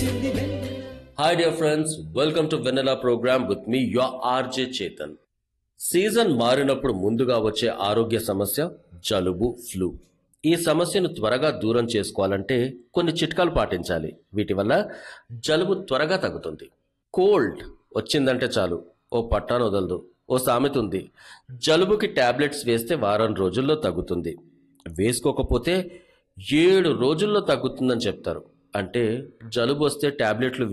Hi, dear friends. Welcome to Vanilla program with me, your RJ Chetan. Season మారినప్పుడు ముందుగా వచ్చే ఆరోగ్య సమస్య జలుబు ఫ్లూ ఈ సమస్యను త్వరగా దూరం చేసుకోవాలంటే కొన్ని చిట్కాలు పాటించాలి వీటి వల్ల జలుబు త్వరగా తగ్గుతుంది కోల్డ్ వచ్చిందంటే చాలు ఓ పట్టాను వదలదు ఓ సామెత ఉంది జలుబుకి టాబ్లెట్స్ వేస్తే వారం రోజుల్లో తగ్గుతుంది వేసుకోకపోతే ఏడు రోజుల్లో తగ్గుతుందని చెప్తారు అంటే జలుబు వస్తే టాబ్లెట్లు